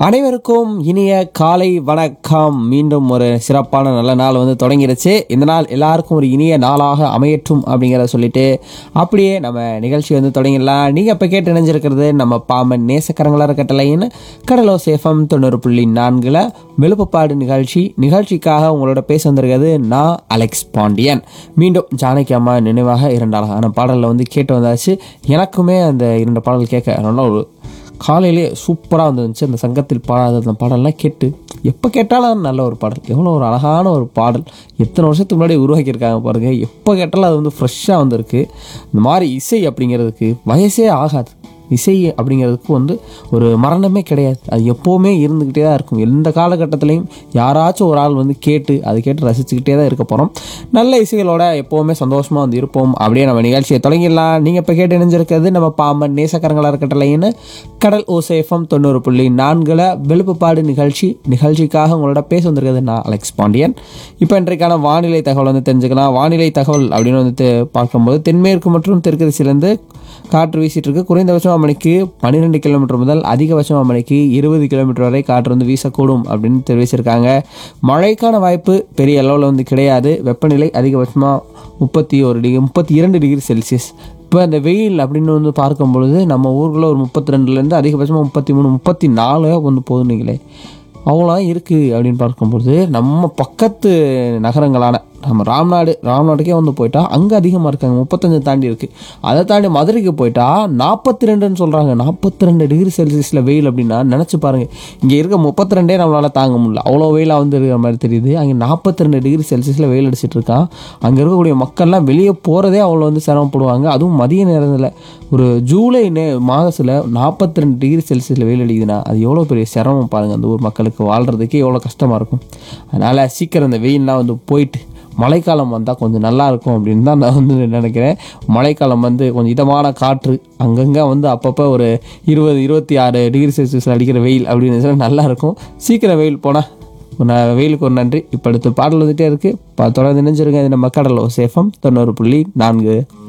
அனைவருக்கும் இனிய காலை வணக்கம் மீண்டும் ஒரு சிறப்பான நல்ல நாள் வந்து தொடங்கிடுச்சு இந்த நாள் எல்லாருக்கும் ஒரு இனிய நாளாக அமையட்டும் அப்படிங்கிறத சொல்லிட்டு அப்படியே நம்ம நிகழ்ச்சி வந்து தொடங்கிடலாம் நீங்கள் இப்போ கேட்டு இணைஞ்சிருக்கிறது நம்ம பாம்பன் நேசக்கரங்களாக கட்டளையின் கடலோ சேஃபம் தொண்ணூறு புள்ளி நான்கில் விழுப்புப்பாடு நிகழ்ச்சி நிகழ்ச்சிக்காக உங்களோட பேச வந்திருக்கிறது நான் அலெக்ஸ் பாண்டியன் மீண்டும் ஜானகி அம்மா நினைவாக இரண்டு அழகான பாடலில் வந்து கேட்டு வந்தாச்சு எனக்குமே அந்த இரண்டு பாடல் கேட்க நல்ல ஒரு காலையிலே சூப்பராக வந்துருந்துச்சு அந்த சங்கத்தில் பாடாத அந்த பாடல்லாம் கேட்டு எப்போ கேட்டாலும் நல்ல ஒரு பாடல் எவ்வளோ ஒரு அழகான ஒரு பாடல் எத்தனை வருஷத்துக்கு முன்னாடி உருவாக்கியிருக்காங்க பாருங்கள் எப்போ கேட்டாலும் அது வந்து ஃப்ரெஷ்ஷாக வந்திருக்கு இந்த மாதிரி இசை அப்படிங்கிறதுக்கு வயசே ஆகாது இசை அப்படிங்கிறதுக்கு வந்து ஒரு மரணமே கிடையாது அது எப்போவுமே இருந்துக்கிட்டே தான் இருக்கும் எந்த காலகட்டத்திலையும் யாராச்சும் ஒரு ஆள் வந்து கேட்டு அது கேட்டு ரசிச்சுக்கிட்டே தான் இருக்க போகிறோம் நல்ல இசைகளோட எப்போவுமே சந்தோஷமாக வந்து இருப்போம் அப்படியே நம்ம நிகழ்ச்சியை தொடங்கிடலாம் நீங்கள் இப்போ கேட்டு இணைஞ்சிருக்கிறது நம்ம பாம்பன் நேசக்கரங்களாக இருக்கட்டலைன்னு கடல் ஓசேஃபம் தொண்ணூறு புள்ளி நான்கில் வெளுப்புப்பாடு நிகழ்ச்சி நிகழ்ச்சிக்காக உங்களோட பேச வந்திருக்கிறது நான் அலெக்ஸ் பாண்டியன் இப்போ இன்றைக்கான வானிலை தகவல் வந்து தெரிஞ்சுக்கலாம் வானிலை தகவல் அப்படின்னு வந்து தெ- பார்க்கும்போது தென்மேற்கு மற்றும் தெற்கு திசையிலேருந்து காற்று வீசிட்டு இருக்கு குறைந்தபட்சம் மணிக்கு பன்னிரெண்டு கிலோமீட்டர் முதல் அதிகபட்சம் மணிக்கு இருபது கிலோமீட்டர் வரை காற்று வந்து வீசக்கூடும் அப்படின்னு தெரிவிச்சிருக்காங்க மழைக்கான வாய்ப்பு பெரிய அளவில் வந்து கிடையாது வெப்பநிலை அதிகபட்சமாக முப்பத்தி ஒரு டிகிரி முப்பத்தி இரண்டு டிகிரி செல்சியஸ் இப்போ அந்த வெயில் அப்படின்னு வந்து பார்க்கும் பொழுது நம்ம ஊரில் ஒரு முப்பத்தி ரெண்டுலேருந்து அதிகபட்சமாக முப்பத்தி மூணு முப்பத்தி நாலு வந்து போதுனீங்களே அவ்வளோ இருக்குது அப்படின்னு பார்க்கும்பொழுது நம்ம பக்கத்து நகரங்களான நம்ம ராம்நாடு ராம்நாடுக்கே வந்து போயிட்டா அங்கே அதிகமாக இருக்காங்க முப்பத்தஞ்சு தாண்டி இருக்குது அதை தாண்டி மதுரைக்கு போயிட்டா நாற்பத்தி ரெண்டுன்னு சொல்கிறாங்க நாற்பத்தி ரெண்டு டிகிரி செல்சியஸில் வெயில் அப்படின்னா நினச்சி பாருங்கள் இங்கே இருக்க முப்பத்தி ரெண்டே நம்மளால் தாங்க முடியல அவ்வளோ வெயிலாக வந்து இருக்கிற மாதிரி தெரியுது அங்கே நாற்பத்தி ரெண்டு டிகிரி செல்சியஸில் வெயில் அடிச்சிட்டு இருக்கான் அங்கே இருக்கக்கூடிய மக்கள்லாம் வெளியே போகிறதே அவ்வளோ வந்து சிரமப்படுவாங்க அதுவும் மதிய நேரத்தில் ஒரு ஜூலை நே மாதத்தில் நாற்பத்தி ரெண்டு டிகிரி செல்சியஸில் வெயில் அடிக்குதுன்னா அது எவ்வளோ பெரிய சிரமம் பாருங்கள் அந்த ஊர் மக்களுக்கு வாழ்கிறதுக்கே எவ்வளோ கஷ்டமாக இருக்கும் அதனால் சீக்கிரம் அந்த வெயில்லாம் வந்து போயிட்டு மழைக்காலம் வந்தால் கொஞ்சம் நல்லா இருக்கும் அப்படின்னு தான் நான் வந்து நினைக்கிறேன் மழைக்காலம் வந்து கொஞ்சம் இதமான காற்று அங்கங்கே வந்து அப்பப்போ ஒரு இருபது இருபத்தி ஆறு டிகிரி செல்சியஸில் அடிக்கிற வெயில் அப்படின்னு சொன்னா நல்லா இருக்கும் சீக்கிரம் வெயில் போனால் வெயிலுக்கு ஒரு நன்றி இப்போ அடுத்து பாடல் வந்துட்டே இருக்குது தொடர்ந்து நினைஞ்சிருங்க இது நம்ம கடலோ சேஃபம் தொண்ணூறு புள்ளி நான்கு